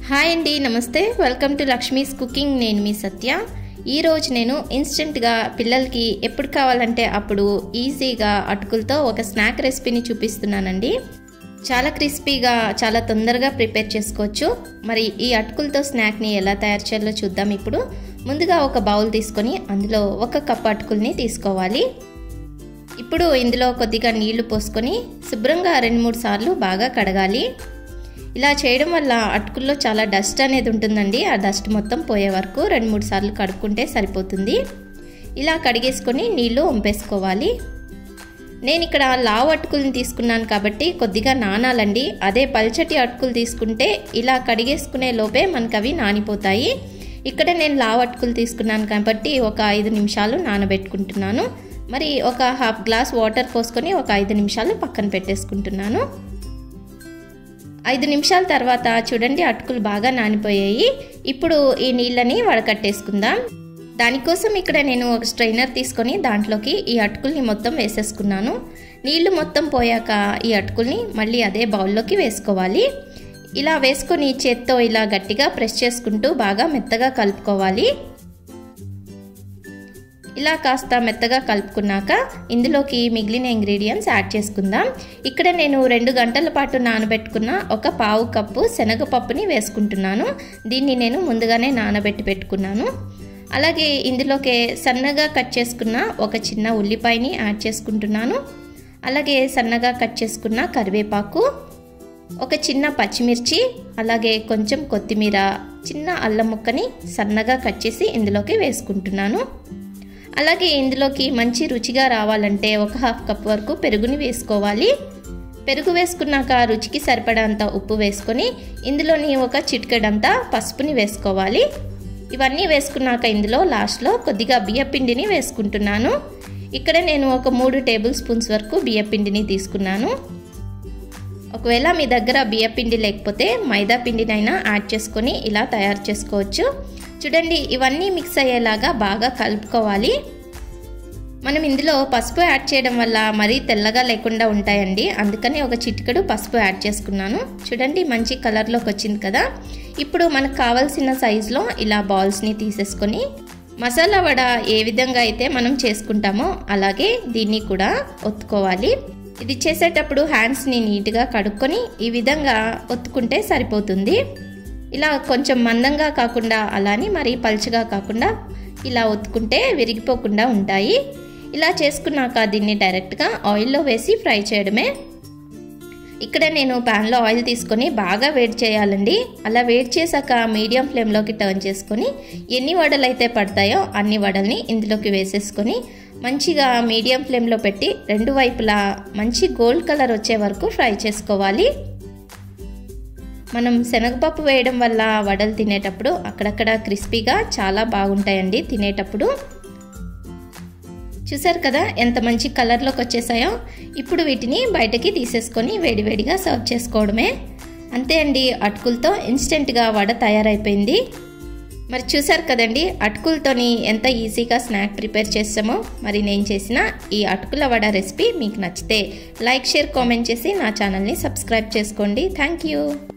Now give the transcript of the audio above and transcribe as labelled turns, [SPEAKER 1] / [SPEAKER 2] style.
[SPEAKER 1] hi అండి నమస్తే welcome to Lakshmi's cooking నేను మీ సత్య ఈరోజు నేను ఇన్స్టెంట్గా పిల్లలకి ఎప్పుడు కావాలంటే అప్పుడు ఈజీగా అటుకులతో ఒక స్నాక్ రెసిపీని చూపిస్తున్నానండి చాలా క్రిస్పీగా చాలా తొందరగా ప్రిపేర్ చేసుకోవచ్చు మరి ఈ అటుకులతో స్నాక్ని ఎలా తయారు చేయాలో చూద్దాం ఇప్పుడు ముందుగా ఒక బౌల్ తీసుకొని అందులో ఒక కప్ అటుకుల్ని తీసుకోవాలి ఇప్పుడు ఇందులో కొద్దిగా నీళ్లు పోసుకొని శుభ్రంగా రెండు మూడు సార్లు బాగా కడగాలి ఇలా చేయడం వల్ల అటుకుల్లో చాలా డస్ట్ అనేది ఉంటుందండి ఆ డస్ట్ మొత్తం పోయే వరకు రెండు మూడు సార్లు కడుక్కుంటే సరిపోతుంది ఇలా కడిగేసుకొని నీళ్లు వంపేసుకోవాలి నేను ఇక్కడ లావు అటుకులను తీసుకున్నాను కాబట్టి కొద్దిగా నానాలండి అదే పల్చటి అటుకులు తీసుకుంటే ఇలా కడిగేసుకునే లోపే మనకు అవి నానిపోతాయి ఇక్కడ నేను లావు అటుకులు తీసుకున్నాను కాబట్టి ఒక ఐదు నిమిషాలు నానబెట్టుకుంటున్నాను మరి ఒక హాఫ్ గ్లాస్ వాటర్ పోసుకొని ఒక ఐదు నిమిషాలు పక్కన పెట్టేసుకుంటున్నాను ఐదు నిమిషాల తర్వాత చూడండి అటుకులు బాగా నానిపోయాయి ఇప్పుడు ఈ నీళ్ళని వడకట్టేసుకుందాం దానికోసం ఇక్కడ నేను ఒక స్ట్రైనర్ తీసుకొని దాంట్లోకి ఈ అటుకుల్ని మొత్తం వేసేసుకున్నాను నీళ్లు మొత్తం పోయాక ఈ అటుకుల్ని మళ్ళీ అదే బౌల్లోకి వేసుకోవాలి ఇలా వేసుకొని చేత్తో ఇలా గట్టిగా ప్రెస్ చేసుకుంటూ బాగా మెత్తగా కలుపుకోవాలి ఇలా కాస్త మెత్తగా కలుపుకున్నాక ఇందులోకి మిగిలిన ఇంగ్రీడియంట్స్ యాడ్ చేసుకుందాం ఇక్కడ నేను రెండు గంటల పాటు నానబెట్టుకున్న ఒక పావు కప్పు శనగపప్పుని వేసుకుంటున్నాను దీన్ని నేను ముందుగానే నానబెట్టి పెట్టుకున్నాను అలాగే ఇందులోకి సన్నగా కట్ చేసుకున్న ఒక చిన్న ఉల్లిపాయని యాడ్ చేసుకుంటున్నాను అలాగే సన్నగా కట్ చేసుకున్న కరివేపాకు ఒక చిన్న పచ్చిమిర్చి అలాగే కొంచెం కొత్తిమీర చిన్న అల్లం ముక్కని సన్నగా కట్ చేసి ఇందులోకి వేసుకుంటున్నాను అలాగే ఇందులోకి మంచి రుచిగా రావాలంటే ఒక హాఫ్ కప్ వరకు పెరుగుని వేసుకోవాలి పెరుగు వేసుకున్నాక రుచికి సరిపడంత ఉప్పు వేసుకొని ఇందులోని ఒక చిటికెడంతా పసుపుని వేసుకోవాలి ఇవన్నీ వేసుకున్నాక ఇందులో లాస్ట్లో కొద్దిగా బియ్యపిండిని వేసుకుంటున్నాను ఇక్కడ నేను ఒక మూడు టేబుల్ స్పూన్స్ వరకు బియ్యపిండిని తీసుకున్నాను ఒకవేళ మీ దగ్గర బియ్యపిండి లేకపోతే మైదా పిండినైనా యాడ్ చేసుకొని ఇలా తయారు చేసుకోవచ్చు చూడండి ఇవన్నీ మిక్స్ అయ్యేలాగా బాగా కలుపుకోవాలి మనం ఇందులో పసుపు యాడ్ చేయడం వల్ల మరీ తెల్లగా లేకుండా ఉంటాయండి అందుకని ఒక చిటికెడు పసుపు యాడ్ చేసుకున్నాను చూడండి మంచి కలర్లోకి వచ్చింది కదా ఇప్పుడు మనకు కావాల్సిన సైజులో ఇలా బాల్స్ని తీసేసుకొని మసాలా వడ ఏ విధంగా అయితే మనం చేసుకుంటామో అలాగే దీన్ని కూడా ఒత్తుకోవాలి ఇది చేసేటప్పుడు హ్యాండ్స్ని నీట్గా కడుక్కొని ఈ విధంగా ఒత్తుకుంటే సరిపోతుంది ఇలా కొంచెం మందంగా కాకుండా అలానే మరి పలుచగా కాకుండా ఇలా ఒత్తుకుంటే విరిగిపోకుండా ఉంటాయి ఇలా చేసుకున్నాక దీన్ని డైరెక్ట్గా ఆయిల్లో వేసి ఫ్రై చేయడమే ఇక్కడ నేను ప్యాన్లో ఆయిల్ తీసుకొని బాగా వేడి చేయాలండి అలా వేడి చేశాక మీడియం ఫ్లేమ్లోకి టర్న్ చేసుకొని ఎన్ని వడలు అయితే పడతాయో అన్ని వడల్ని ఇందులోకి వేసేసుకొని మంచిగా మీడియం ఫ్లేమ్లో పెట్టి రెండు వైపులా మంచి గోల్డ్ కలర్ వచ్చే వరకు ఫ్రై చేసుకోవాలి మనం శనగపప్పు వేయడం వల్ల వడలు తినేటప్పుడు అక్కడక్కడ క్రిస్పీగా చాలా బాగుంటాయండి తినేటప్పుడు చూసారు కదా ఎంత మంచి కలర్లోకి వచ్చేసాయో ఇప్పుడు వీటిని బయటకి తీసేసుకొని వేడివేడిగా సర్వ్ చేసుకోవడమే అంతే అండి అటుకులతో ఇన్స్టెంట్గా వడ తయారైపోయింది మరి చూసారు కదండి అటుకులతోని ఎంత ఈజీగా స్నాక్ ప్రిపేర్ చేస్తామో మరి నేను చేసిన ఈ అటుకుల వడ రెసిపీ మీకు నచ్చితే లైక్ షేర్ కామెంట్ చేసి నా ఛానల్ని సబ్స్క్రైబ్ చేసుకోండి థ్యాంక్ యూ